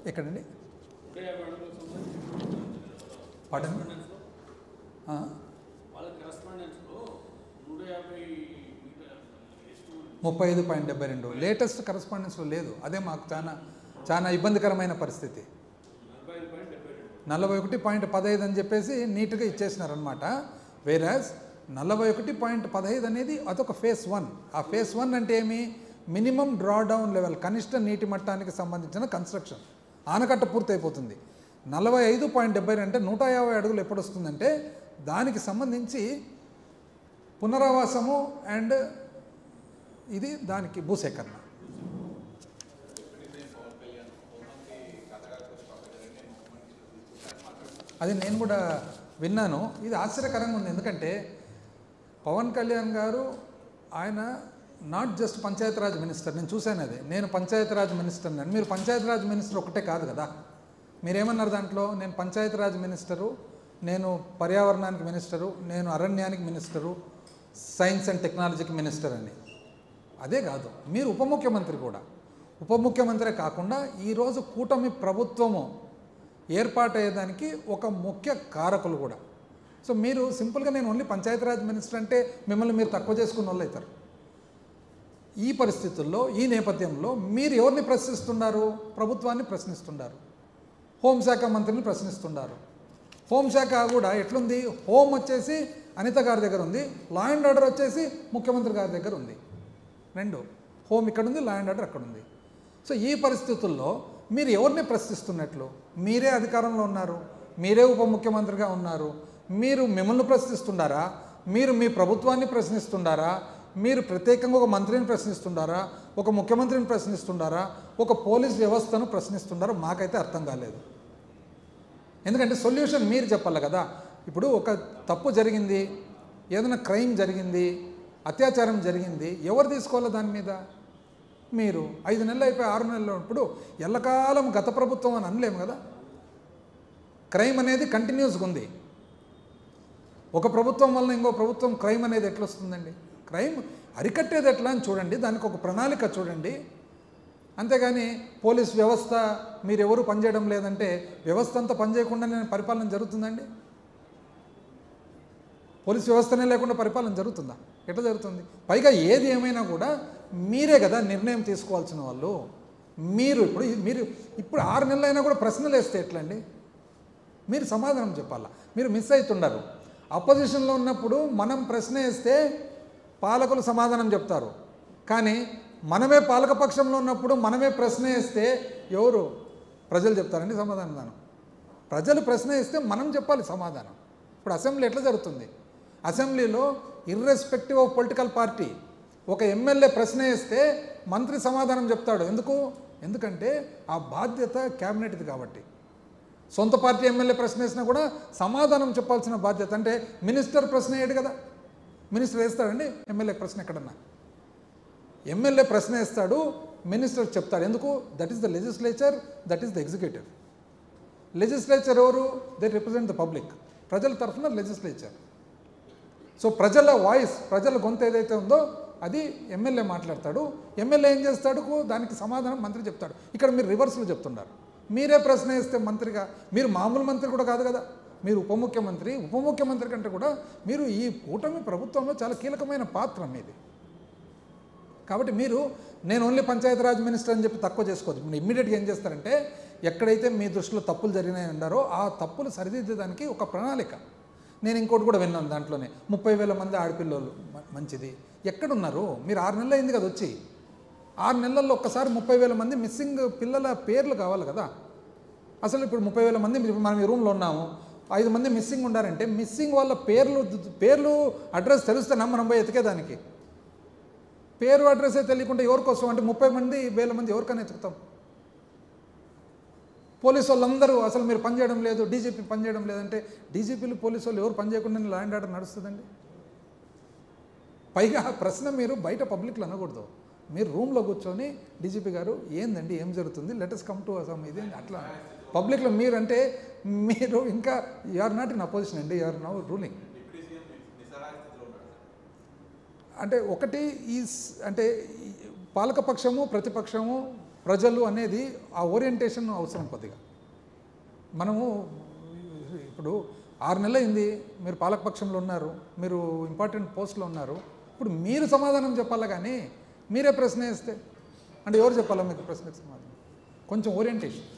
ఎక్కడండి నూట యాభై అడుగులకు సంబంధించి పడన్ కరస్పాండెన్స్లో వాళ్ళ కరస్పాండెన్స్లో నూట యాభై మీటర్ ఎత్తు ముప్పై ఐదు పాయింట్ డెబ్బై రెండు లేటెస్ట్ కరస్పాండెన్స్లో లేదు అదే మాకు చాలా చాలా ఇబ్బందికరమైన పరిస్థితి నలభై ఐదు పాయింట్ డెబ్బై రెండు నలభై ఒకటి పాయింట్ పదహైదు అని చెప్పేసి నీట్గా ఇచ్చేసినారనమాట వేరాజ్ నలభై ఒకటి పాయింట్ పదహైదు అనేది అదొక ఫేస్ వన్ ఆ ఫేస్ వన్ అంటే ఏమి మినిమం డ్రాడౌన్ లెవెల్ కనిష్ట నీటి మట్టానికి సంబంధించిన కన్స్ట్రక్షన్ ఆనకట్ట పూర్తయిపోతుంది నలభై ఐదు పాయింట్ డెబ్బై రెండు అంటే నూట యాభై అడుగులు ఎప్పుడు వస్తుందంటే దానికి సంబంధించి పునరావాసము అండ్ ఇది దానికి భూసేకరణ అది నేను కూడా విన్నాను ఇది ఆశ్చర్యకరంగా ఉంది ఎందుకంటే పవన్ కళ్యాణ్ గారు ఆయన నాట్ జస్ట్ పంచాయతీరాజ్ మినిస్టర్ నేను చూశాను అది నేను పంచాయతీరాజ్ మినిస్టర్ అని మీరు పంచాయతీరాజ్ మినిస్టర్ ఒకటే కాదు కదా మీరేమన్నారు దాంట్లో నేను పంచాయతీరాజ్ మినిస్టరు నేను పర్యావరణానికి మినిస్టరు నేను అరణ్యానికి మినిస్టరు సైన్స్ అండ్ టెక్నాలజీకి మినిస్టర్ అని అదే కాదు మీరు ఉప ముఖ్యమంత్రి కూడా ఉప ముఖ్యమంత్రే కాకుండా ఈరోజు కూటమి ప్రభుత్వము ఏర్పాటయ్యేదానికి ఒక ముఖ్య కారకులు కూడా సో మీరు సింపుల్గా నేను ఓన్లీ పంచాయతీరాజ్ మినిస్టర్ అంటే మిమ్మల్ని మీరు తక్కువ చేసుకున్న వాళ్ళు అవుతారు ఈ పరిస్థితుల్లో ఈ నేపథ్యంలో మీరు ఎవరిని ప్రశ్నిస్తున్నారు ప్రభుత్వాన్ని ప్రశ్నిస్తున్నారు హోంశాఖ మంత్రిని ప్రశ్నిస్తున్నారు హోంశాఖ కూడా ఎట్లుంది హోం వచ్చేసి అనిత గారి దగ్గర ఉంది లా అండ్ ఆర్డర్ వచ్చేసి ముఖ్యమంత్రి గారి దగ్గర ఉంది రెండు హోమ్ ఇక్కడ ఉంది లా అండ్ ఆర్డర్ అక్కడ ఉంది సో ఈ పరిస్థితుల్లో మీరు ఎవరిని ప్రశ్నిస్తున్నట్లు మీరే అధికారంలో ఉన్నారు మీరే ఉప ముఖ్యమంత్రిగా ఉన్నారు మీరు మిమ్మల్ని ప్రశ్నిస్తున్నారా మీరు మీ ప్రభుత్వాన్ని ప్రశ్నిస్తున్నారా మీరు ప్రత్యేకంగా ఒక మంత్రిని ప్రశ్నిస్తున్నారా ఒక ముఖ్యమంత్రిని ప్రశ్నిస్తున్నారా ఒక పోలీస్ వ్యవస్థను ప్రశ్నిస్తున్నారా మాకైతే అర్థం కాలేదు ఎందుకంటే సొల్యూషన్ మీరు చెప్పాలి కదా ఇప్పుడు ఒక తప్పు జరిగింది ఏదైనా క్రైమ్ జరిగింది అత్యాచారం జరిగింది ఎవరు తీసుకోవాలి దాని మీద మీరు ఐదు నెలలు అయిపోయి ఆరు నెలలు ఇప్పుడు ఎల్లకాలం గత ప్రభుత్వం అని అనలేము కదా క్రైమ్ అనేది కంటిన్యూస్గా ఉంది ఒక ప్రభుత్వం వలన ఇంకో ప్రభుత్వం క్రైమ్ అనేది ఎట్లా వస్తుందండి క్రైమ్ అరికట్టేది ఎట్లా అని చూడండి దానికి ఒక ప్రణాళిక చూడండి అంతేగాని పోలీస్ వ్యవస్థ మీరు ఎవరు పనిచేయడం లేదంటే వ్యవస్థ అంతా పనిచేయకుండా నేను పరిపాలన జరుగుతుందండి పోలీస్ వ్యవస్థనే లేకుండా పరిపాలన జరుగుతుందా ఎట్లా జరుగుతుంది పైగా ఏది ఏమైనా కూడా మీరే కదా నిర్ణయం తీసుకోవాల్సిన వాళ్ళు మీరు ఇప్పుడు మీరు ఇప్పుడు ఆరు నెలలైనా కూడా ప్రశ్నలు వేస్తే ఎట్లండి మీరు సమాధానం చెప్పాలా మీరు మిస్ అవుతుండరు అపోజిషన్లో ఉన్నప్పుడు మనం ప్రశ్న వేస్తే పాలకులు సమాధానం చెప్తారు కానీ మనమే పాలకపక్షంలో ఉన్నప్పుడు మనమే ప్రశ్న వేస్తే ఎవరు ప్రజలు చెప్తారండి సమాధానం దానం ప్రజలు ప్రశ్న వేస్తే మనం చెప్పాలి సమాధానం ఇప్పుడు అసెంబ్లీ ఎట్లా జరుగుతుంది అసెంబ్లీలో ఇర్రెస్పెక్టివ్ ఆఫ్ పొలిటికల్ పార్టీ ఒక ఎమ్మెల్యే ప్రశ్న వేస్తే మంత్రి సమాధానం చెప్తాడు ఎందుకు ఎందుకంటే ఆ బాధ్యత క్యాబినెట్ది కాబట్టి సొంత పార్టీ ఎమ్మెల్యే ప్రశ్న వేసినా కూడా సమాధానం చెప్పాల్సిన బాధ్యత అంటే మినిస్టర్ ప్రశ్న వేయడు కదా మినిస్టర్ వేస్తాడండి ఎమ్మెల్యే ప్రశ్న ఎక్కడన్నా ఎమ్మెల్యే ప్రశ్న వేస్తాడు మినిస్టర్ చెప్తాడు ఎందుకు that is the legislature that is the executive legislature ఎవరు దే రిప్రజెంట్ ద పబ్లిక్ ప్రజల తరఫున లెజిస్లేచర్ సో ప్రజల వాయిస్ ప్రజల గొంతు ఏదైతే ఉందో అది ఎమ్మెల్యే మాట్లాడతాడు ఎమ్మెల్యే ఏం చేస్తాడు దానికి సమాధానం మంత్రి చెప్తాడు ఇక్కడ మీరు రివర్స్లో చెప్తున్నారు మీరే ప్రశ్న వేస్తే మంత్రిగా మీరు మామూలు మంత్రి కూడా కాదు కదా మీరు ఉప ముఖ్యమంత్రి ఉప ముఖ్యమంత్రి కంటే కూడా మీరు ఈ కూటమి ప్రభుత్వంలో చాలా కీలకమైన పాత్ర మీది కాబట్టి మీరు నేను ఓన్లీ పంచాయతీరాజ్ మినిస్టర్ అని చెప్పి తక్కువ చేసుకోవద్దు మీరు ఇమ్మీడియట్గా ఏం చేస్తారంటే ఎక్కడైతే మీ దృష్టిలో తప్పులు జరిగినాయి ఉన్నారో ఆ తప్పులు సరిదిద్దడానికి ఒక ప్రణాళిక నేను ఇంకోటి కూడా విన్నాను దాంట్లోనే ముప్పై వేల మంది ఆడపిల్లలు మ- మంచిది ఎక్కడున్నారు మీరు ఆరు నెలలు అయింది కదా వచ్చి ఆరు నెలల్లో ఒక్కసారి ముప్పై వేల మంది మిస్సింగ్ పిల్లల పేర్లు కావాలి కదా అసలు ఇప్పుడు ముప్పై వేల మంది మీ- మనం ఈ రూమ్లో ఉన్నాము ఐదు మంది మిస్సింగ్ ఉండారంటే మిస్సింగ్ వాళ్ళ పేర్లు పేర్లు అడ్రస్ తెలుస్తేనా మనం పోయి ఎతికేదానికి పేరు అడ్రస్సే తెలియకుండా ఎవరి కోసం అంటే ముప్పై మంది వేల మంది ఎవరికైనా ఎతుకుతాం పోలీసు వాళ్ళందరూ అసలు మీరు పనిచేయడం లేదు డీజీపీ పనిచేయడం లేదంటే డీజీపీలు పోలీసు వాళ్ళు ఎవరు పనిచేయకుండా లా అండ్ ఆర్డర్ నడుస్తుందండి పైగా ఆ ప్రశ్న మీరు బయట పబ్లిక్లో అనకూడదు మీరు రూమ్లో కూర్చొని డీజీపీ గారు ఏందండి ఏం జరుగుతుంది లెటర్స్ కమ్ టు అసమ్ ఇది అట్లా పబ్లిక్లో మీరంటే మీరు ఇంకా you are not in opposition అండి యు ఆర్ నౌ రూలింగ్ అంటే ఒకటి ఈ స్- అంటే ఈ పాలకపక్షము ప్రతిపక్షము ప్రజలు అనేది ఆ ఓరియంటేషన్ అవసరం కొద్దిగా మనము ఇప్పుడు ఆరు నెలలు అయింది మీరు పాలకపక్షంలో ఉన్నారు మీరు ఇంపార్టెంట్ పోస్ట్లో ఉన్నారు ఇప్పుడు మీరు సమాధానం చెప్పాలా కానీ మీరే ప్రశ్న వేస్తే అంటే ఎవరు చెప్పాలా మీకు ప్రశ్నకు సమాధానం కొంచెం ఓరియంటేషన్